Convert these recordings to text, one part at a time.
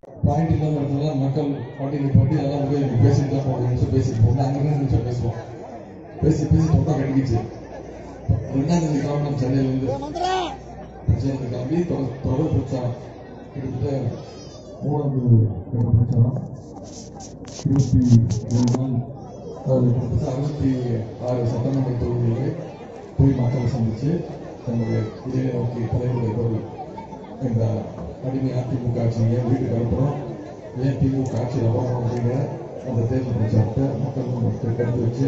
Point இல்லாத இடத்துல மக்கள் பாட்டி பாட்டி அதெல்லாம் வந்து எனக்கு பேசிட்டு தான் போகணும் நிமிஷம் பேசிட்டு போகணும் அங்கே ரெண்டு நிமிஷம் பேசுவோம் பேசி பேசி தொண்டா கட்டிக்கிச்சு ரெண்டாம் தேதி கிளம்பணும் சென்னையிலேருந்து பிரச்சாரத்தை கிளம்பி தொடர் தொடர் பிரச்சாரம் கிட்டத்தட்ட மூணாவது தொடர் பிரச்சாரம் இருபத்தி ஒரு நாள் அது கிட்டத்தட்ட அறுபத்தி ஆறு சட்டமன்ற தொகுதிகளை போய் மக்களை சந்திச்சு தன்னுடைய விஜயை நோக்கி தலைவருடைய குரல் இந்த அடிமை அதிமுக ஆட்சியை வீட்டுக்கு அனுப்புறோம் ஏன் திமுக ஆட்சியில் வரணும் அப்படிங்கிற அந்த தேர்தல் பிரச்சாரத்தை மக்கள் முன்னிட்டு கருத்து வச்சு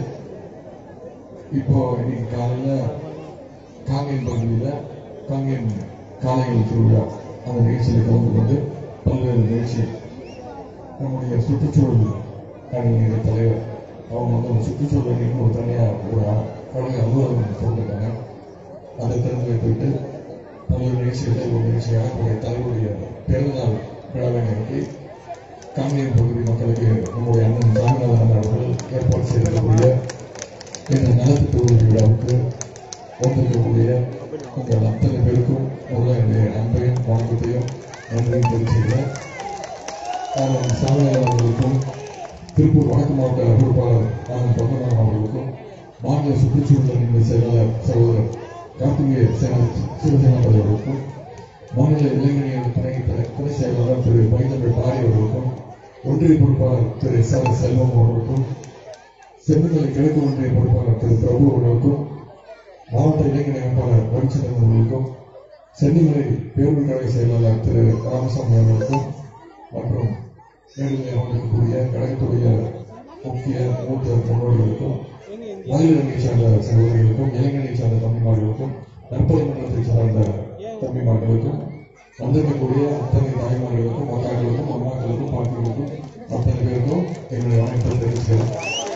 இப்போ இன்னைக்கு காலையில காங்கேயம் பகுதியில் காங்கேயம் காளைகள் திருவிழா அந்த நிகழ்ச்சியில் கலந்து கொண்டு பல்வேறு நிகழ்ச்சி நம்முடைய சுற்றுச்சூழல் அணியினுடைய தலைவர் அவங்க வந்து ஒரு சுற்றுச்சூழல் அணிக்கு ஒரு தனியாக ஒரு கழக அலுவலகம் போட்டிருக்காங்க அதை திறந்து வைத்துவிட்டு பல்வேறு நிகழ்ச்சிகளை ஒரு நிகழ்ச்சியாக நம்முடைய தலைவருடைய பிறந்தநாள் விழாவை நிறுத்தி காங்கேயம் பகுதி மக்களுக்கு நம்முடைய அண்ணன் சாமிநாதன் அவர்கள் ஏற்பாடு செய்திருக்கக்கூடிய இந்த நலத்திட்ட உதவி விழாவுக்கு வந்திருக்கக்கூடிய உங்கள் அத்தனை பேருக்கும் முதல்ல என்னுடைய அன்பையும் வணக்கத்தையும் நன்றியும் தெரிவிச்சுக்கிறேன் ஆனந்த் சாமிநாதன் அவர்களுக்கும் திருப்பூர் வடக்கு மாவட்ட பொறுப்பாளர் ஆனந்த் பத்மநாபன் அவர்களுக்கும் மாநில சுற்றுச்சூழல் அணிந்த செயலாளர் சகோதரர் கார்த்திகேய சேனா சிவசேனாபதி அவர்களுக்கும் மாநில இளைஞர்கள் துணை துணை செயலாளர் திரு பைந்தமிழ் பாரி அவர்களுக்கும் ஒன்றிய பொறுப்பாளர் திரு எஸ் ஆர் செல்வம் அவர்களுக்கும் சென்னிமலை கிழக்கு ஒன்றிய பொறுப்பாளர் திரு பிரபு அவர்களுக்கும் மாவட்ட இளைஞர் அமைப்பாளர் ரவிச்சந்திரன் அவர்களுக்கும் சென்னிமலை பேருந்து கழக செயலாளர் திரு ராமசாமி அவர்களுக்கும் மற்றும் மேலும் அமர்ந்திருக்கக்கூடிய கழகத்துடைய முக்கிய மூத்த முன்னோர்களுக்கும் மகளிர் அணியை சார்ந்த சகோதரிகளுக்கும் இளைஞரை சார்ந்த தம்பிமார்களுக்கும் நற்பணி மன்றத்தை சார்ந்த தம்பிமார்களுக்கும் வந்திருக்கக்கூடிய அத்தனை தாய்மார்களுக்கும் மக்காக்களுக்கும் அம்மாக்களுக்கும் பாட்டிகளுக்கும் அத்தனை பேருக்கும் என்னுடைய வணக்கத்தை தெரிவிக்கிறேன்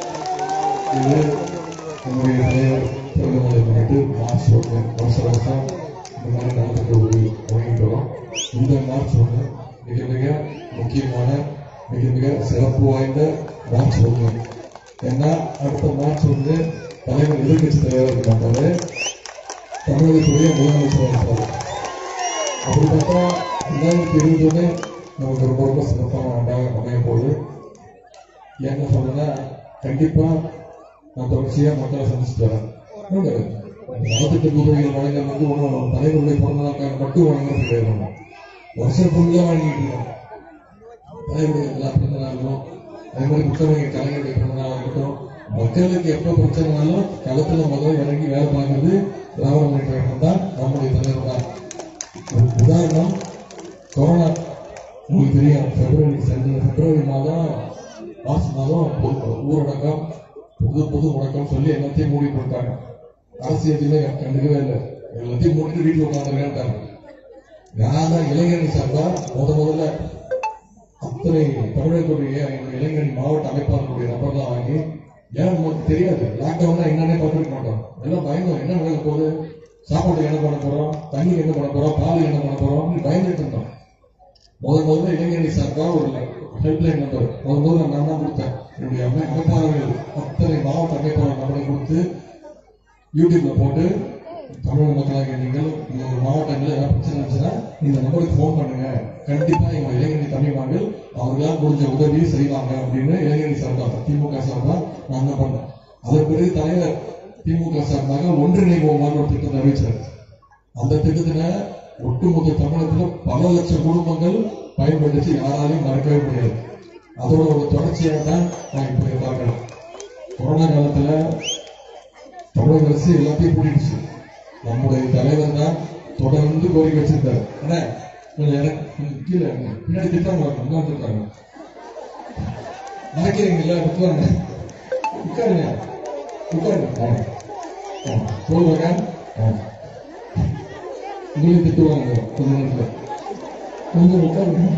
இது நம்முடைய தலைவர் பிறந்த நாளை முன்னிட்டு மார்ச் ஒன்று வருஷ வருஷம் இந்த மாதிரி நடந்துட்டு ஒரு வழங்கிட்டு வரோம் இந்த மார்ச் ஒன்று மிக மிக முக்கியமான மிக மிக சிறப்பு வாய்ந்த மார்ச் ஒன்று ஏன்னா அடுத்த மார்ச் வந்து தலைவர் எதிர்கட்சி தலைவராக இருக்க மாட்டாரு தமிழகத்துடைய முதலமைச்சராக இருப்பாரு அப்படி பார்த்தா ரெண்டாயிரத்தி இருபது நமக்கு ரொம்ப ரொம்ப சிறப்பான ஆண்டாக அமைய போகுது என்ன சொல்றேன்னா கண்டிப்பா நான் தொடர்ச்சியா மக்களை சந்திச்சுட்டு வரேன் நலத்திட்ட உதவிகள் வழங்க வந்து ஒன்றும் தலைவருடைய பிறந்த நாளுக்காக மட்டும் வழங்குறது கிடையாது நம்ம. வருஷம் ஃபுல்லா வழங்கிட்டு இருக்கோம் தலைவருடைய எல்லா பிறந்த நாளும் அதே மாதிரி முத்தமிழ் கலைஞருடைய பிறந்த நாளாக இருக்கட்டும் மக்களுக்கு எப்ப பிரச்சனைனாலும் களத்துல முதல்ல இறங்கி வேலை பார்க்கறது திராவிட முன்னேற்ற கழகம் தான் நம்முடைய தலைவர் தான் ஒரு உதாரணம் கொரோனா உங்களுக்கு தெரியும் பிப்ரவரி சென்ற பிப்ரவரி மாதம் மார்ச் மாதம் பொது- ஊரடங்கம் புது புது முடக்கம் சொல்லி எல்லாத்தையும் மூடி போட்டாங்க அரசு எதுவுமே கண்டுக்கவே இல்லை எல்லாத்தையும் மூடிட்டு வீட்டுல உட்காந்துருக்காங்க நான் தான் இளைஞரணி சார்பா முத முதல்ல அத்தனை தமிழகத்துடைய எங்களுடைய இளைஞரணி மாவட்ட அமைப்பாளர்களுடைய நம்பர் தான் வாங்கி ஏன் நமக்கு தெரியாது லாக்டவுன்னா என்னன்னே பார்த்துருக்க மாட்டோம் எல்லாம் பயந்தோம் என்ன நடக்க போகுது சாப்பாட்டுக்கு என்ன பண்ண போறோம் தண்ணி என்ன பண்ண போறோம் பால் என்ன பண்ண போறோம் அப்படின்னு பயந்துட்டு இருந்தோம் முதல் முதல்ல இளைஞரணி சார்பா ஒரு ஹெல்ப்லைன் நம்பர் முதல் முதல்ல நான் தான் கொடுத்தேன் என்னுடைய அமை அமைப்பாளர்கள் அத்தனை மாவட்ட அமைப்பாளர் நம்பரை கொடுத்து யூடியூப்ல போட்டு தமிழக மக்களாகிய நீங்கள் உங்க மாவட்டங்களில் ஏதாவது பிரச்சனை இருந்துச்சுன்னா இந்த நம்பருக்கு ஃபோன் பண்ணுங்க கண்டிப்பா எங்க இளைஞரணி தமிழ்மார்கள் அவர்களால் முடிஞ்ச உதவி செய்வாங்க அப்படின்னு இளைஞரணி சார்பாக திமுக சார்பா நாங்க பண்ணோம் அதன் பிறகு தலைவர் திமுக சார்பாக ஒன்றிணைவோமான ஒரு திட்டத்தை அறிவிச்சார் அந்த திட்டத்துல ஒட்டுமொத்த தமிழகத்துல பல லட்சம் குடும்பங்கள் பயன்படுத்தி யாராலையும் மறக்கவே முடியாது அதோட ஒரு தொடர்ச்சியாக தான் நான் இப்ப பார்க்கிறேன் கொரோனா காலத்துல தமிழக அரசு எல்லாத்தையும் கூட்டிடுச்சு நம்முடைய தலைவர் தான் தொடர்ந்து கோரிக்கை வச்சிருந்தாரு என்ன கொஞ்சம் இடம் கொஞ்சம் கீழே இறங்குங்க. பின்னாடி திட்டம் உட்காந்துருக்காங்க மறைக்கிறீங்கல்ல உட்காருங்க உட்காருங்க உட்காருங்க ஆமா. ஆமா. சொல்லுவாங்க ஆமா. உங்களையும் திட்டுவாங்க கொஞ்ச நேரத்துல கொஞ்சம் உட்காருங்க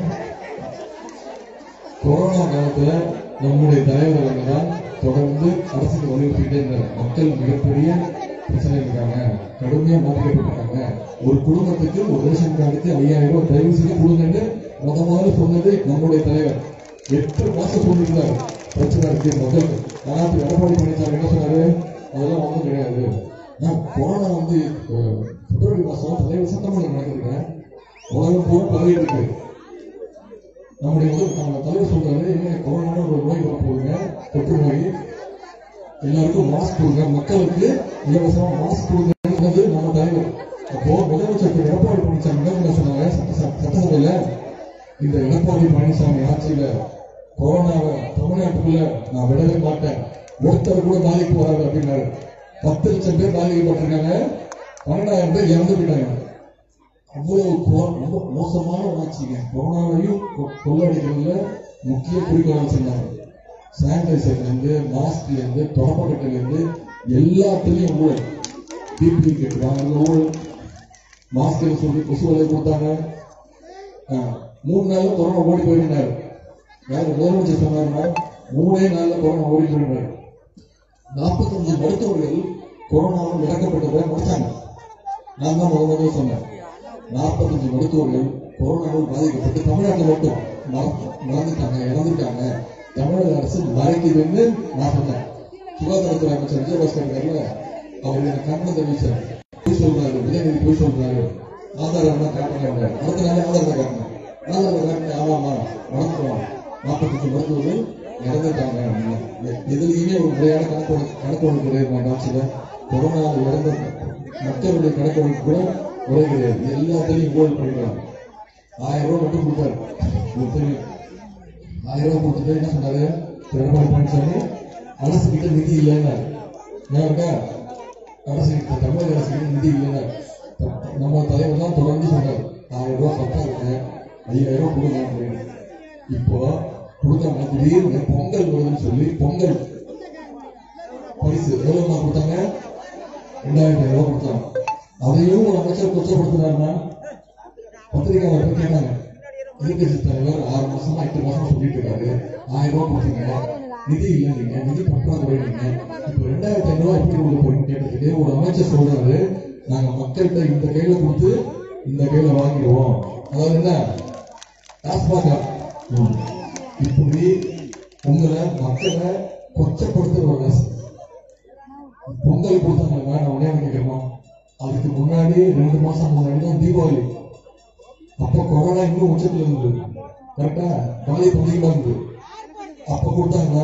கொரோனா காலத்துல நம்முடைய தலைவர்கள் தான் தொடர்ந்து அரசுக்கு வலியுறுத்திட்டே இருந்தார் மக்கள் மிகப்பெரிய பிரச்சனை இருக்காங்க கடுமையா பாதிக்கப்பட்டிருக்காங்க ஒரு குடும்பத்துக்கு ஒரு ரேஷன் கார்டுக்கு ஐயாயிரம் ரூபாய் தயவு செய்து கொடுங்கன்னு முத முதல்ல சொன்னது நம்முடைய தலைவர் எட்டு மாசம் சொல்லியிருந்தார் பிரச்சனை இருக்கு மக்களுக்கு ஆனா இப்ப எடப்பாடி பழனிசாமி என்ன சொன்னாரு அதெல்லாம் ஒண்ணும் கிடையாது நான் கொரோனா வந்து அஹ், பிப்ரவரி மாசம் தலைவர் சட்டமன்றம் நடக்குதுங்க உலகம் பூரா பரவிட்டு இருக்கு நம்முடைய முதல் நம்ம தலைவர் சொல்றாரு என்ன கொரோனா ஒரு நோய் வரப்போகுதுங்க தொற்று நோய் எல்லாருக்கும் மாஸ்க் கொடுங்க மக்களுக்கு இலவசமா மாஸ்க் கொடுங்கிறது நம்ம தலைவர் அப்போ முதலமைச்சர் திரு எடப்பாடி பழனிசாமி என்ன சொன்னாங்க சட்ட- சட்டசபையில இந்த எடப்பாடி பழனிசாமி ஆட்சியில கொரோனாவை தமிழ்நாட்டுக்குள்ள நான் விடவே மாட்டேன் ஒருத்தர் கூட பாதிப்பு வராது அப்படின்னாரு பத்து லட்சம் பேர் பாதிக்கப்பட்டிருக்காங்க பன்னெண்டாயிரம் பேர் இறந்து போயிட்டாங்க அவ்வளவு கொ- ரொம்ப மோசமான ஆட்சிங்க கொரோனாவையும் கொ- கொள்ளடிக்கிறதுல முக்கிய குறிக்கோள் வச்சிருந்தாங்க சானிடைசர்ல இருந்து மாஸ்க்ல இருந்து தொடப்பக்கட்டில இருந்து எல்லாத்துலயும் ஊழல் பிபி கேட்டுறாங்க ஊழல் மாஸ்க் சொல்லி கொசு வலை கொடுத்தாங்க ஆ, மூணு நாள்ல கொரோனா ஓடி போயிருந்தாரு யாரு முதலமைச்சர் சொன்னாருன்னா மூணே நாள்ல கொரோனா ஓடி போயிருந்தாரு நாற்பத்தஞ்சு மருத்துவர்கள் கொரோனாவில் இறக்கப்பட்டதை முடிச்சாங்க நான் தான் முதல் முதல்ல சொன்னேன் நாற்பத்தஞ்சு மருத்துவர்கள் கொரோனாவில் பாதிக்கப்பட்டு தமிழ்நாட்டில் மட்டும் மற- மறந்துட்டாங்க இறந்துட்டாங்க தமிழக அரசு மறைக்குதுன்னு நான் சொன்னேன் சுகாதாரத்துறை அமைச்சர் விஜயபாஸ்கர் இருக்காருல்ல அவர் எனக்கு கண்ணு தெரிவிச்சார் போய் சொல்றாரு உதயநிதி போய் சொல்றாரு ஆதாரம் தான் காட்டுறாங்க அடுத்த நாளே ஆதாரத்தை காட்டினேன் ஆதாரத்தை காட்டினேன் ஆமா ஆமா மறந்துட்டோம் நாற்பத்தஞ்சு மருத்துவர்கள் இறந்துட்டாங்க அப்படின்னு. எ- எதுலையுமே ஒரு முறையான கணக்கு கணக்கு ஒன்று கிடையாது நான் ஆட்சியில கொரோனாவில் இறந்த மக்களுடைய கணக்கு ஒன்று கூட முறை கிடையாது எல்லாத்துலயும் ஊழல் பண்ணிக்கிறாங்க ஆயிரம் ரூபாய் மட்டும் கொடுத்தாரு உங்களுக்கு தெரியும் ஆயிரம் ரூபாய் கொடுத்துட்டு என்ன சொன்னாரு திரு எடப்பாடி பழனிசாமி அரசு கிட்ட நிதி இல்லைன்னாரு ஏன் இருக்கா அரசு கிட்ட தமிழக அரசு கிட்ட நிதி இல்லைன்னா நம்ம தலைவர் தான் தொடர்ந்து சொன்னார் ஆயிரம் ரூபாய் பத்தாருங்க ஐயாயிரம் ரூபாய் கொடுங்க அப்படின்னு இப்போ கொடுத்தாங்க திடீர்னு பொங்கல் வருதுன்னு சொல்லி பொங்கல் பரிசு எவ்வளவுமா கொடுத்தாங்க ரெண்டாயிரத்தி ஐநூறு ரூபாய் கொடுத்தாங்க அதையும் ஒரு அமைச்சர் கொச்சப்படுத்தினாருன்னா பத்திரிகையாளர் போய் கேட்டாங்க எதிர்கட்சி தலைவர் ஆறு மாசமா எட்டு மாசமா சொல்லிட்டு இருக்காரு ஆயிரம் ரூபாய் கொடுத்தீங்க நிதி இல்லை நீங்க நிதி பற்றாக்குறை நீங்க இப்ப ரெண்டாயிரத்தி ஐநூறு ரூபாய் எப்படி கொடுக்க போறீங்க கேட்டதுக்கு ஒரு அமைச்சர் சொல்றாரு நாங்க மக்கள்கிட்ட இந்த கையில கொடுத்து இந்த கையில வாங்கிடுவோம் அதாவது என்ன டாஸ்மாக இப்படி உங்களை மக்களை கொச்சப்படுத்துற ஒரு அரசு பொங்கல் கொடுத்தாங்க நான் உடனே கேட்கணுமா அதுக்கு முன்னாடி ரெண்டு மாசம் முன்னாடி தான் தீபாவளி அப்ப கொரோனா இன்னும் உச்சத்துல இருந்தது கரெக்டா பாதிப்பு அதிகமா இருந்தது அப்ப கொடுத்தாங்களா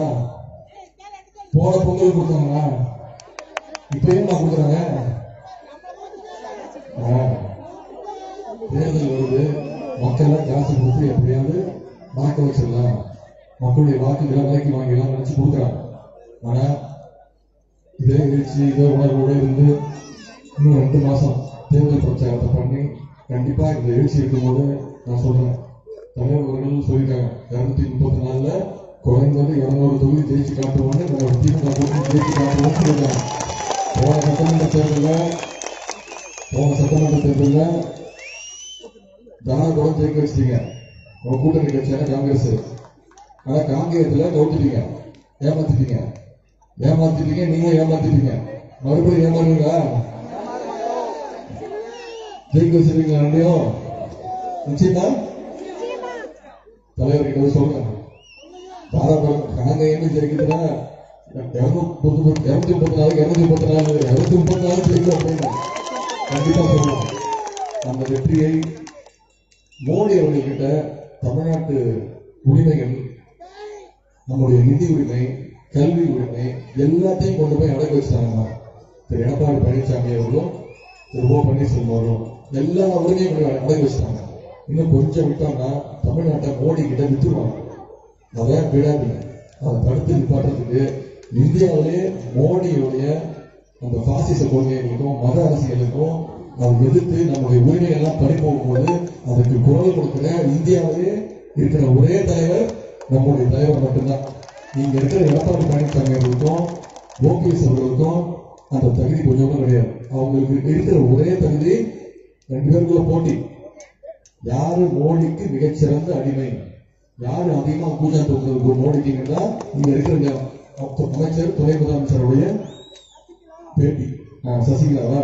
போன பொங்கல் கொடுத்தாங்களா இப்ப ஏன் கொடுக்குறாங்க ஆ. தேர்தல் வருது மக்களை காசு கொடுத்து எப்படியாவது வாக்க வச்சிடலாம் மக்களுடைய வாக்குகளை விலைக்கு வாங்கிடலாம் நினைச்சு கொடுக்குறாங்க ஆனா இதே எழுச்சி இதே உணர்வோட இருந்து இன்னும் ரெண்டு மாசம் தேர்தல் பிரச்சாரத்தை பண்ணி கண்டிப்பா இந்த எழுச்சி இருக்கும்போது நான் சொல்றேன் தலைவர் அவர்கள் சொல்லியிருக்காங்க இருநூத்தி முப்பத்தி நாலுல குறைந்தது இருநூறு தொகுதி ஜெயிச்சு காட்டுவோம்னு இந்த திமுக கூட்டணி ஜெயிச்சு காட்டுவோம்னு சொல்லியிருக்காங்க போன சட்டமன்ற தேர்தலில் போன சட்டமன்ற தேர்தலில் ஜனநாயகம் ஜெயிக்க வச்சிட்டீங்க உங்க கூட்டணி கட்சியான காங்கிரஸ் ஆனா காங்கிரஸ்ல கவுத்துட்டீங்க ஏமாத்திட்டீங்க ஏமாத்திட்டீங்க நீங்க ஏமாத்திட்டீங்க மறுபடியும் ஏமாறுவீங்களா ஜெயிக்க வச்சிருக்கீங்களா ரெண்டையும் நிச்சயமா தலைவர்கிட்ட போய் சொல்றேன் பாரம்பரியம் நாங்க என்ன ஜெயிக்கிறதுனா இருநூத்தி முப்பத்தி இருநூத்தி முப்பத்தி நாலு இருநூத்தி முப்பத்தி நாலு இருநூத்தி முப்பத்தி நாலு ஜெயிக்கும் அப்படின்னு கண்டிப்பா சொல்றேன் அந்த வெற்றியை மோடி அவர்கள்கிட்ட தமிழ்நாட்டு உரிமைகள் நம்முடைய நிதி உரிமை கல்வி உரிமை எல்லாத்தையும் கொண்டு போய் அடக்க வச்சிட்டாங்க திரு எடப்பாடி பழனிசாமி அவர்களும் திரு ஓ பன்னீர்செல்வம் அவர்களும் எல்லா உரிமையும் கொண்டு போய் அடக்க வச்சிட்டாங்க இன்னும் கொஞ்சம் விட்டோம்னா தமிழ்நாட்டை மோடி கிட்ட வித்துருவாங்க அதை விடாதீங்க அதை தடுத்து நிப்பாட்டுறதுக்கு இந்தியாவிலே மோடியுடைய அந்த பாசிச கொள்கைகளுக்கும் மத அரசியலுக்கும் அதை எதிர்த்து நம்முடைய உரிமைகள் எல்லாம் பறி போகும்போது அதுக்கு குரல் கொடுக்கிற இந்தியாவிலே இருக்கிற ஒரே தலைவர் நம்முடைய தலைவர் மட்டும்தான் இங்க இருக்கிற எடப்பாடி பழனிசாமி அவர்களுக்கும் ஓபிஎஸ் அவர்களுக்கும் அந்த தகுதி கொஞ்சம் கூட கிடையாது அவங்களுக்கு இருக்கிற ஒரே தகுதி ரெண்டு பேருக்குள்ள போட்டி யாரு மோடிக்கு மிகச்சிறந்த அடிமை யாரு அதிகமா பூஜா தூக்குறது மோடிக்குங்கன்னா இங்க இருக்கிற இந்த அப்ப- அமைச்சர் துணை முதலமைச்சருடைய பேட்டி ஆ, சசிகலாவா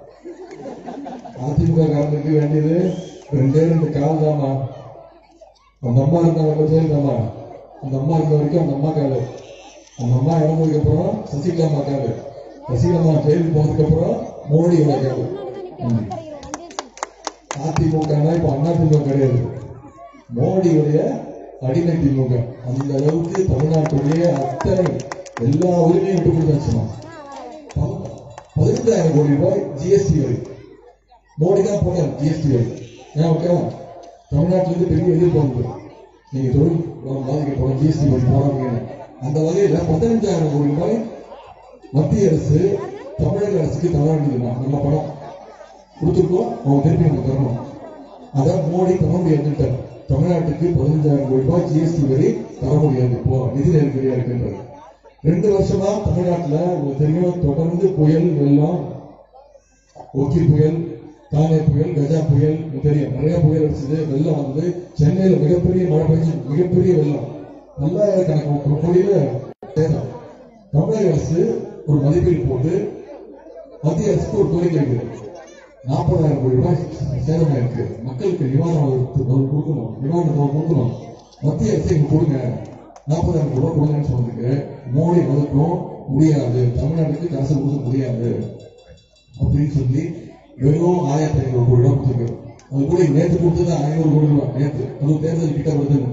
அதிமுக காரனுக்கு வேண்டியது ரெண்டே ரெண்டு கால் தாமா அந்த அம்மா இருந்தாங்க ஜெயலலிதாமா அந்த அம்மா இருந்த வரைக்கும் அந்த அம்மா காலு அந்த அம்மா இறந்ததுக்கு அப்புறம் சசிகலா அம்மா காலு சசிகலா அம்மா ஜெயிலுக்கு போனதுக்கு அப்புறம் மோடியோட காலு ம். அதிமுக இப்ப அதிமுக கிடையாது மோடியுடைய அடிமை திமுக அந்த அளவுக்கு தமிழ்நாட்டுடைய அத்தனை எல்லா உரிமையும் விட்டு கொடுத்தாச்சுமா ப- பதினைந்தாயிரம் கோடி ரூபாய் ஜிஎஸ்டி வரி மோடி தான் போனார் ஜிஎஸ்டி வரி ஏன் ஓகேவா தமிழ்நாட்டுல இருந்து பெரிய எதிர்ப்பு வந்தது நீங்க தொழில் வளம் பாதிக்கப்படும் ஜிஎஸ்டி வரி போடாதீங்கன்னு அந்த வகையில பதினஞ்சாயிரம் கோடி ரூபாய் மத்திய அரசு தமிழக அரசுக்கு தர வேண்டியதுமா நம்ம படம் கொடுத்துருக்கோம் அவங்க திருப்பி நம்ம தரணும் அதான் மோடி தர முடியாதுட்டார் தமிழ்நாட்டுக்கு பதினஞ்சாயிரம் கோடி ரூபாய் ஜிஎஸ்டி வரி தர முடியாது இப்போ நிதி நெருக்கடியா இருக்கின்றது ரெண்டு வருஷமா தமிழ்நாட்டுல உங்களுக்கு தெரியும் தொடர்ந்து புயல் வெள்ளம் ஒக்கி புயல் தானே புயல் கஜா புயல் உங்களுக்கு தெரியும் நிறைய புயல் அடிச்சது வெள்ளம் வந்தது சென்னையில மிகப்பெரிய மழை பெஞ்சு மிகப்பெரிய வெள்ளம் பல்லாயிரக்கணக்கு கோடியில சேதம் தமிழக அரசு ஒரு மதிப்பீடு போட்டு மத்திய அரசுக்கு ஒரு கோரிக்கை வைக்கிறது நாற்பதாயிரம் கோடி ரூபாய் சேதம் இருக்கு மக்களுக்கு நிவாரணம் தொகை கொடுக்கணும் நிவாரண தொகை கொடுக்கணும் மத்திய அரசு இங்க கொடுங்க நாற்பதாயிரம் கோடி ரூபாய் கொடுங்கன்னு சொன்னதுக்கு மோடி மறுக்கும் முடியாது தமிழ்நாட்டுக்கு காசு கொடுக்க முடியாது அப்படின்னு சொல்லி வெறும் ஆயிரத்தி ஐநூறு கோடி ரூபாய் கொடுத்துருக்கு அது கூட நேற்று கொடுத்தது ஐநூறு கோடி ரூபாய் நேற்று அது தேர்தல் கிட்ட வருதுன்னு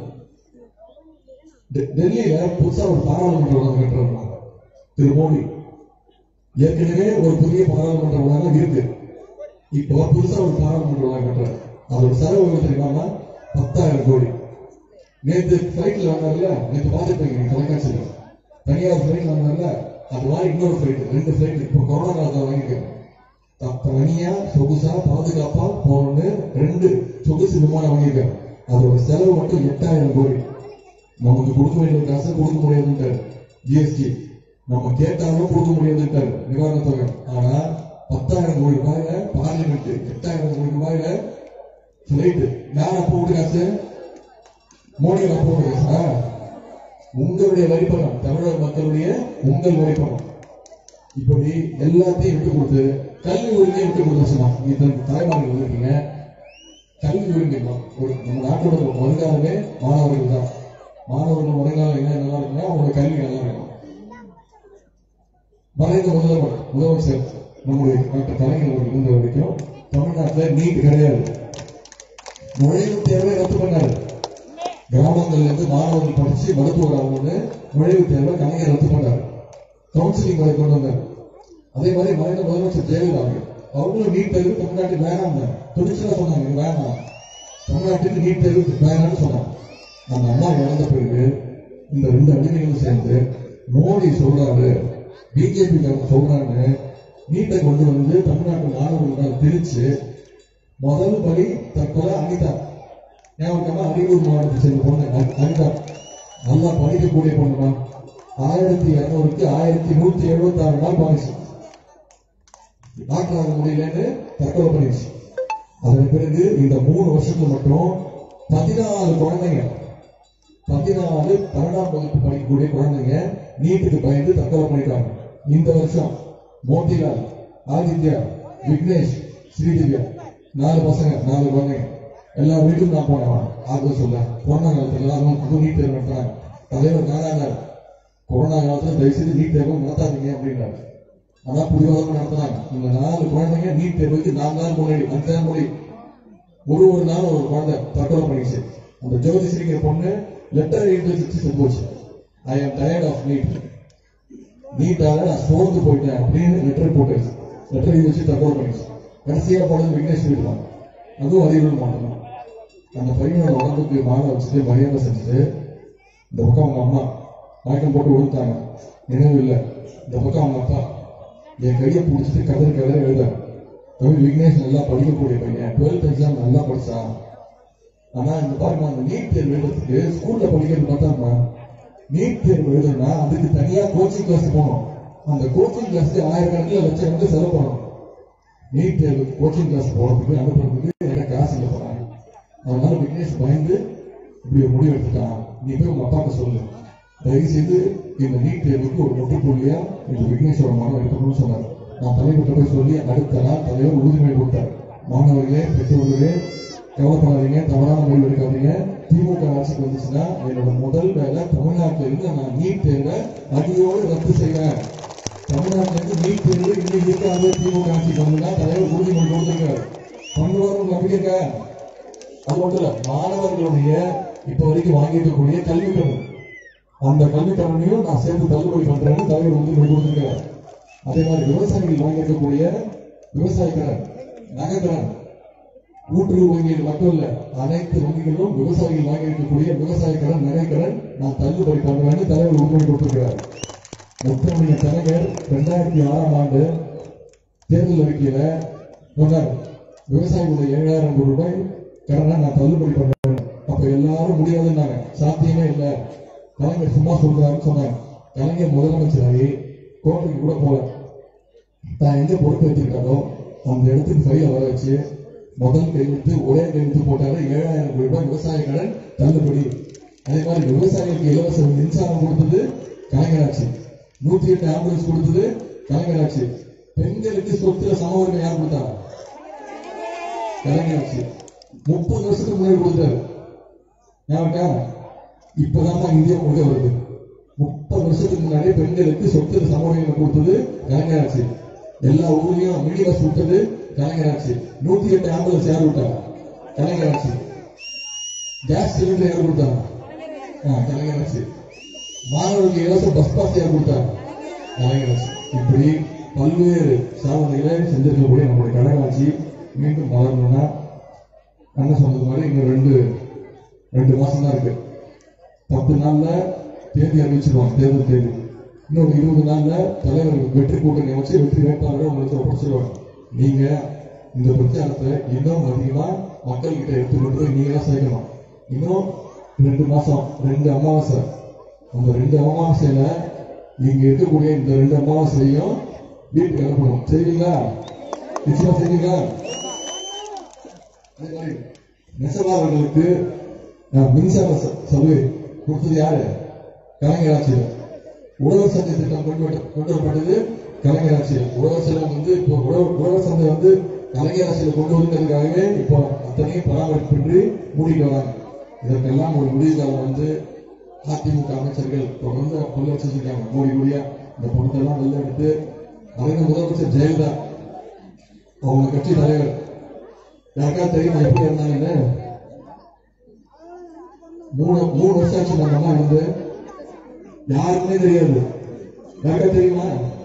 டெ- டெல்லியில புதுசா ஒரு பாராளுமன்ற வளாகம் கட்டுறாங்க திரு மோடி ஏற்கனவே ஒரு புதிய பாராளுமன்ற வளாகம் இருக்கு இப்போ புதுசா ஒரு பாராளுமன்ற வளாகம் கட்டுறாரு அதோட செலவு எவ்வளவு தெரியுமா பத்தாயிரம் கோடி நேத்து பிளைட்ல வந்தார்ல நேத்து பார்த்துருப்பீங்க நீங்க தொலைக்காட்சியில தனியார் பிளைட் வந்தார்ல அது மாதிரி இன்னொரு பிளைட் ரெண்டு பிளைட் இப்போ கொரோனா காலத்துல வாங்கிருக்கேன் த- தனியா சொகுசா பாதுகாப்பா போகணும்னு ரெண்டு சொகுசு விமானம் வாங்கியிருக்காரு அதோட செலவு மட்டும் எட்டாயிரம் கோடி நமக்கு கொடுக்க வேண்டிய காசை கொடுக்க முடியாதுன்றாரு ஜிஎஸ்டி நம்ம கேட்டாலும் கொடுக்க முடியாதுன்றாரு நிவாரண தொகை ஆனா பத்தாயிரம் கோடி ரூபாயில பார்லிமெண்ட் எட்டாயிரம் கோடி ரூபாயில பிளைட் யார் அப்போ விட்டு காசு மோடி அப்போ விட்டு காசா உங்களுடைய வரிப்பணம் தமிழக மக்களுடைய உங்கள் வரிப்பணம் இப்படி எல்லாத்தையும் விட்டு கொடுத்து கல்வி உரிமையை விட்டு கொடுத்துச்சுமா இத்தனை தாய்மார்கள் வந்திருக்கீங்க கல்வி உரிமை தான். ஒரு நம்ம நாட்டோட வருங்காலமே மாணவர்கள் தான் மாணவர்கள் வருங்காலம் என்ன நல்லா இருக்குன்னா அவங்களோட கல்வி நல்லா இருக்கும் மறைந்த முதல்வர் முதலமைச்சர் நம்முடைய டாக்டர் கலைஞர் அவர்கள் இருந்த வரைக்கும் தமிழ்நாட்டில் நீட் கிடையாது நுழைவுத் தேர்வை ரத்து பண்ணாரு கிராமங்கள்ல இருந்து மாணவர்கள் படிச்சு மருத்துவர் ஆகணும்னு நுழைவுத் தேர்வை கலைஞர் ரத்து பண்ணாரு கவுன்சிலிங் முறை கொண்டு வந்தார் அதே மாதிரி மறைந்த முதலமைச்சர் ஜெயலலிதா அவர்கள் அவங்களும் நீட் தேர்வு தமிழ்நாட்டுக்கு வேணாம் துணிச்சலா சொன்னாங்க இது வேணாம் தமிழ்நாட்டுக்கு நீட் தேர்வு வேணாம்னு சொன்னாங்க அந்த அம்மா இறந்த பிறகு இந்த ரெண்டு அடிமைகளும் சேர்ந்து மோடி சொல்றாரு பிஜேபி சொல்றான்னு நீட்டை கொண்டு வந்து தமிழ்நாட்டு மாணவர்கள் பிரிச்சு முதல் படி தற்கொலை அனிதா ஞாபகமா அரியலூர் மாவட்டத்தை சேர்ந்த பொண்ணு அ- அனிதா நல்லா படிக்கக்கூடிய பொண்ணுமா ஆயிரத்தி இருநூறுக்கு ஆயிரத்தி நூத்தி எழுபத்தி ஆறு நாள் பாதிச்சு டாக்டர் ஆக முடியலன்னு தற்கொலை பண்ணிடுச்சு அதன் பிறகு இந்த மூணு வருஷத்துல மட்டும் பதினாலு குழந்தைங்க பதினாலு பன்னெண்டாம் வகுப்பு படிக்கக்கூடிய குழந்தைங்க நீட்டுக்கு பயந்து தற்கொலை பண்ணிட்டாங்க இந்த வருஷம் மோட்டிலால் ஆதித்யா விக்னேஷ் ஸ்ரீதிவ்யா நாலு பசங்க நாலு குழந்தைங்க எல்லா வீட்டுக்கும் நான் போனேன் ஆக சொல்ல கொரோனா காலத்துல எல்லாரும் புது நீட் தேர்வு நடத்தினாங்க தலைவர் நாராயணர் கொரோனா காலத்துல தயவு செய்து நீட் தேர்வு நடத்தாதீங்க அப்படின்னாரு ஆனா புரியாதவங்க நடத்தினாங்க இந்த நாலு குழந்தைங்க நீட் தேர்வுக்கு நாலு நாள் முன்னாடி அஞ்சு நாள் முன்னாடி ஒரு ஒரு நாள் ஒரு குழந்தை தற்கொலை பண்ணிச்சு அந்த ஜோதிஸ்ரீங்கிற பொண்ணு லெட்டர் எழுதி வச்சு செத்து போச்சு ஐ ஆம் டயர்ட் ஆஃப் நீட் நீட்டால நான் சோர்ந்து போயிட்டேன் அப்படின்னு லெட்டர் போட்டுருச்சு லெட்டர் எழுதி வச்சு தற்கொலை பண்ணிச்சு கடைசியா போனது விக்னேஷ் வீடு தான் அதுவும் அறிவுறும் மாட்டோம் அந்த பையனோட உடம்புக்கு மாலை வச்சுட்டு மரியாதை செஞ்சுட்டு இந்த பக்கம் அவங்க அம்மா மயக்கம் போட்டு விழுத்தாங்க நினைவு இல்லை இந்த பக்கம் அவங்க அப்பா என் கையை பிடிச்சிட்டு கதறி கதறி எழுத தமிழ் விக்னேஷ் நல்லா படிக்கக்கூடிய பையன் டுவெல்த் எக்ஸாம் நல்லா படிச்சான் ஆனா இந்த பாருங்க அந்த நீட் தேர்வு எழுதுறதுக்கு ஸ்கூல்ல படிக்கிறது பார்த்தாமா நீட் தேர்வு எழுதுனா அதுக்கு தனியா கோச்சிங் கிளாஸ் போகணும் அந்த கோச்சிங் கிளாஸ்க்கு ஆயிரக்கணக்கில் லட்சம் கணக்கு செலவு பண்ணணும் நீட் தேர்வு கோச்சிங் கிளாஸ் போறதுக்கு அனுப்புறதுக்கு என்ன காசு இல்லை போறாங்க அதனால விக்னேஷ் பயந்து இப்படி ஒரு முடிவு எடுத்துட்டான் நீ போய் உங்க அப்பாவுக்கு சொல்லு தயவு செய்து இந்த நீட் தேர்வுக்கு ஒரு முற்றுப்புள்ளியா இந்த விக்னேஸ்வர மனம் இருக்கணும்னு சொன்னார் நான் தலைவர்கிட்ட போய் சொல்லி அடுத்த நாள் தலைவர் உறுதிமொழி கொடுத்தார் மாணவர்களே பெற்றோர்களே கவலைப்படாதீங்க தவறான முடிவு எடுக்காதீங்க திமுக ஆட்சிக்கு வந்துச்சுன்னா என்னோட முதல் வேலை தமிழ்நாட்டில இருந்து நான் நீட் தேர்வை அடியோடு ரத்து செய்வேன் தமிழ்நாட்டில இருந்து நீட் தேர்வு இன்னும் இருக்காது திமுக ஆட்சிக்கு வந்துன்னா தலைவர் உறுதிமொழி கொடுத்துருக்காரு பண்ணுவார் உங்க நம்பிக்கை இருக்கா அது மட்டும் இல்ல மாணவர்களுடைய இப்ப வரைக்கும் வாங்கியிருக்கக்கூடிய கல்வி கடன் அந்த கல்வி கடனையும் நான் சேர்த்து தள்ளுபடி பண்றேன்னு தலைவர் வந்து மொழி கொடுத்திருக்கிறார் அதே மாதிரி விவசாயிகள் வாங்கியிருக்கக்கூடிய விவசாய கடன் நகை கடன் கூட்டுறவு வங்கிகள் மட்டும் இல்ல அனைத்து வங்கிகளும் விவசாயிகள் வாங்கியிருக்கக்கூடிய விவசாய கடன் நகை கடன் நான் தள்ளுபடி பண்ணுவேன்னு தலைவர் உறுதிமொழி கொடுத்திருக்கிறார் முத்தமிழ் தலைவர் இரண்டாயிரத்தி ஆறாம் ஆண்டு தேர்தல் அறிக்கையில சொன்னார் விவசாயிகளுடைய ஏழாயிரம் கோடி ரூபாய் கடனை நான் தள்ளுபடி பண்றேன் அப்ப எல்லாரும் முடியாதுன்னாங்க சாத்தியமே இல்ல கலைஞர் சும்மா சொல்றாருன்னு சொன்னாங்க கலைஞர் முதலமைச்சராகி கோர்ட்டுக்கு கூட போல தான் எங்க பொறுப்பேற்றிருக்காரோ அந்த இடத்துக்கு ஃபைல வர வச்சு முதல் கையெழுத்து ஒரே கையெழுத்து போட்டாரு ஏழாயிரம் கோடி ரூபாய் விவசாய கடன் தள்ளுபடி அதே மாதிரி விவசாயிகளுக்கு இலவச மின்சாரம் கொடுத்தது கலைஞர் ஆட்சி நூத்தி எட்டு ஆம்புலன்ஸ் கொடுத்தது கலைஞர் ஆட்சி பெண்களுக்கு சொத்துல சம உரிமை யார் கொடுத்தாங்க கலைஞர் ஆட்சி முப்பது வருஷத்துக்கு முன்னாடி கொடுத்தாரு ஞாபகம் இப்பதான் இந்தியா முழுக்க வருது முப்பது வருஷத்துக்கு முன்னாடி பெண்களுக்கு சொத்து சம உரிமை கொடுத்தது கலைஞர் ஆட்சி எல்லா ஊர்லயும் மினி பஸ் விட்டது கலைஞர் ஆட்சி நூத்தி எட்டு ஆம்புலன்ஸ் யார் விட்டாங்க கலைஞர் ஆட்சி கேஸ் சிலிண்டர் யார் கொடுத்தாங்க ஆ, கலைஞர் ஆட்சி மாணவர்களுக்கு இலவச பஸ் பாஸ் யார் கொடுத்தாங்க கலைஞர் ஆட்சி இப்படி பல்வேறு சாதனைகளை செஞ்சிருக்கக்கூடிய நம்முடைய கடலாட்சி மீண்டும் வளரணும்னா அண்ணன் சொன்னது மாதிரி இன்னும் ரெண்டு ரெண்டு மாசம் தான் இருக்கு பத்து நாள்ல தேதி அறிவிச்சிருவாங்க தேர்தல் தேதி இன்னொரு இருபது நாள்ல தலைவர் வெற்றி கூட்டணி வச்சு வெற்றி வேட்பாளரை உங்களுக்கு ஒப்படைச்சிருவாங்க நீங்க இந்த பிரச்சாரத்தை இன்னும் அதிகமா மக்கள் கிட்ட எடுத்துக்கிட்டு போய் நீங்க தான் சேர்க்கணும் இன்னும் ரெண்டு மாசம் ரெண்டு அமாவாசை அந்த ரெண்டு அமாவாசையில இங்க இருக்கக்கூடிய இந்த ரெண்டு அமாவாசையும் வீட்டுக்கு அனுப்பணும் செய்வீங்களா நிச்சயமா செய்வீங்களா அதே மாதிரி நெசவாளர்களுக்கு அஹ், மின்சார ச- சலுகை கொடுத்தது யாரு கலைஞர் ஆட்சியில் உழவர் சந்தை திட்டம் கொண்டு வர- கொண்டு வரப்பட்டது கலைஞர் ஆட்சியில் உழவர் செல்லம் வந்து இப்போ உழவர் உழவர் சந்தை வந்து கலைஞர் ஆட்சியில் கொண்டு வந்ததுக்காகவே இப்போ அத்தனையும் பராமரிப்பின்றி மூடிட்டு வராங்க இதற்கெல்லாம் ஒரு முடிவு காலம் வந்து அதிமுக அமைச்சர்கள் தொடர்ந்து கொள்ள வச்சிருக்காங்க கோடி கோடியா இந்த பொருட்கள்லாம் வெளில எடுத்து மறைந்த முதலமைச்சர் ஜெயலலிதா அவங்க கட்சி தலைவர் யாருக்கா தெரியுமா எப்படி இருந்தாங்கன்னு மூணு மூணு வருஷம் ஆச்சு நம்ம அம்மா இருந்து யாருக்குமே தெரியாது யாருக்கா தெரியுமா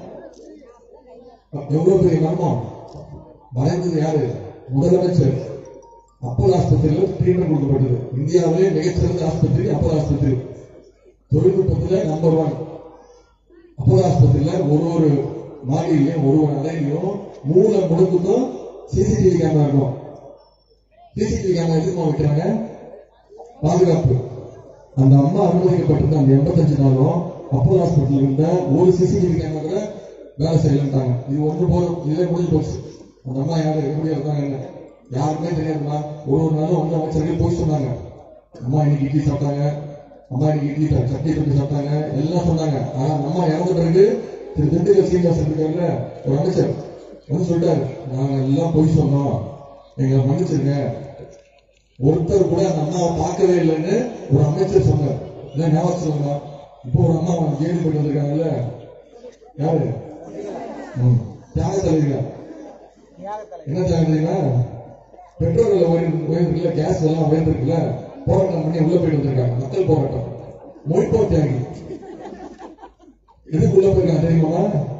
எவ்வளவு பெரிய மர்மம் மறைந்தது யாரு முதலமைச்சர் அப்போலோ ஆஸ்பத்திரியில் ட்ரீட்மெண்ட் கொடுக்கப்பட்டது இந்தியாவிலே மிகச்சிறந்த ஆஸ்பத்திரி அப்போலோ ஆஸ்பத்திரி தொழில்நுட்பத்துல நம்பர் ஒன் அப்போலோ ஆஸ்பத்திரியில ஒரு ஒரு மாடியிலையும் ஒரு ஒரு அறையிலையும் மூல முடுக்குக்கும் சிசிடிவி கேமரா இருக்கும் சிசிடிவி கேமரா எதுக்கு வைக்கிறாங்க பாதுகாப்பு அந்த அம்மா அனுமதிக்கப்பட்டிருந்த அந்த எண்பத்தஞ்சு நாளும் அப்போலோ ஹாஸ்பிட்டல் இருந்த ஒரு சிசிடிவி கேமரா கூட வேலை செய்யலன்ட்டாங்க இது ஒன்று போதும் இதே முடிஞ்சு போச்சு அந்த அம்மா யாரு எப்படி இருந்தாங்க என்ன யாருக்குமே தெரியாதுமா ஒரு ஒரு நாளும் வந்து அமைச்சர்கள் போய் சொன்னாங்க அம்மா இன்னைக்கு இட்லி சாப்பிட்டாங்க அம்மா இன்னைக்கு இட்லி சா- சட்னி தொட்டு சாப்பிட்டாங்க எல்லாம் சொன்னாங்க ஆனா அந்த அம்மா இறந்த பிறகு திரு திண்டுக்கல் சீனிவாசன் இருக்காருல்ல ஒரு அமைச்சர் வந்து சொல்லிட்டாரு நாங்க எல்லாம் போய் சொன்னோம் எங்களை மன்னிச்சிருங்க ஒருத்தர் கூட அந்த அம்மாவை பார்க்கவே இல்லைன்னு ஒரு அமைச்சர் சொன்னார் இல்ல ஞாபகம் சொல்லுங்க இப்போ ஒரு அம்மா ஜெயிலுக்கு போயிட்டு வந்திருக்காங்கல்ல யாரு ம். தியாக தலைவர் என்ன தியாகம் தெரியுமா பெட்ரோல் விலை உயர்ந்து உயர்ந்துருக்குல்ல கேஸ் எல்லாம் உயர்ந்துருக்குல்ல போராட்டம் பண்ணி உள்ள போயிட்டு வந்திருக்காங்க மக்கள் போராட்டம் மொய்ப்போ தியாகி எதுக்கு உள்ள போயிருக்காங்க தெரியுமா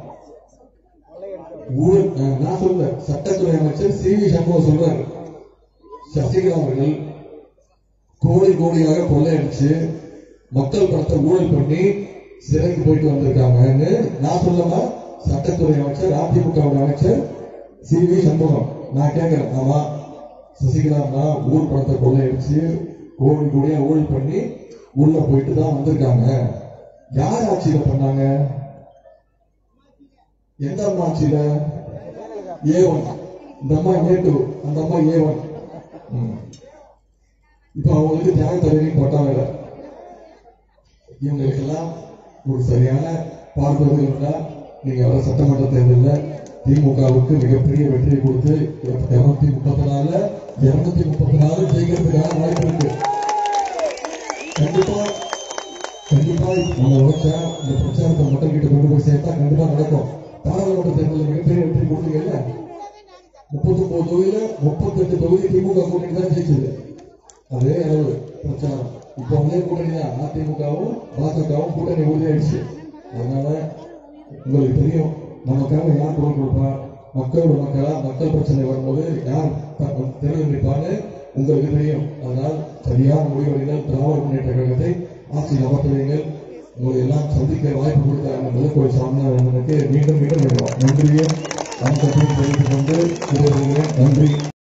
ஊழல் அஹ், நான் சொல்ல சட்டத்துறை அமைச்சர் சி வி சண்முகம் சொல்றாரு சசிகலா அவர்கள் கோடி கோடியாக கொள்ளையடிச்சு மக்கள் பணத்தை ஊழல் பண்ணி சிறைக்கு போயிட்டு வந்திருக்காங்கன்னு நான் சொல்லமா சட்டத்துறை அமைச்சர் அதிமுக அமைச்சர் சி வி சண்முகம் நான் கேட்கிறேன் ஆமா சசிகலா அம்மா ஊர் பணத்தை கொள்ளையடிச்சு கோடி கோடியா ஊழல் பண்ணி உள்ள போயிட்டு தான் வந்திருக்காங்க யார் ஆட்சியில பண்ணாங்க எந்த அம்மா ஆட்சியில ஏ ஒன் இந்த அம்மா ஏ டூ அந்த அம்மா ஏ ஒன் இப்ப அவங்களுக்கு தியாக தலைவரையும் போட்டா வேற இவங்களுக்கெல்லாம் ஒரு சரியான பார்வை இருந்தா நீங்க வர சட்டமன்ற தேர்தலில் திமுகவுக்கு மிகப்பெரிய வெற்றியை கொடுத்து இருநூத்தி முப்பத்தி நாலுல இருநூத்தி முப்பத்தி நாலு ஜெயிக்கிறதுக்கான வாய்ப்பு இருக்கு கண்டிப்பா கண்டிப்பா நம்ம உழைச்சா இந்த பிரச்சாரத்தை மக்கள் கிட்ட கொண்டு போய் சேர்த்தா கண்டிப்பா நடக்கும் பாராளுமன்ற தேர்தலில் மிகப்பெரிய வெற்றி கொடுத்தீங்கல்ல முப்பத்தி ஒன்பது தொகுதியில முப்பத்தி எட்டு தொகுதி திமுக கூட்டணி தான் ஜெயிச்சது அதே அளவு பிரச்சாரம் இப்போ வந்து கூட்டணி தான் அதிமுகவும் பாஜகவும் கூட்டணி உறுதியாயிடுச்சு அதனால உங்களுக்கு தெரியும் நமக்காக யார் குரல் கொடுப்பா மக்களோட மக்களா மக்கள் பிரச்சனை வரும்போது யார் த- தெரிவு நிற்பான்னு உங்களுக்கு தெரியும் அதனால் சரியான முடிவெடுங்கள் திராவிட முன்னேற்ற கழகத்தை ஆட்சியில் அமர்த்துவீங்கள் உங்களை எல்லாம் சந்திக்க வாய்ப்பு கொடுத்த அந்த முதற்கோள் சாமியார் மீண்டும் மீண்டும் நன்றியும் வணக்கத்தையும் தெரிவித்துக் கொண்டு விடைபெறுகிறேன் நன்றி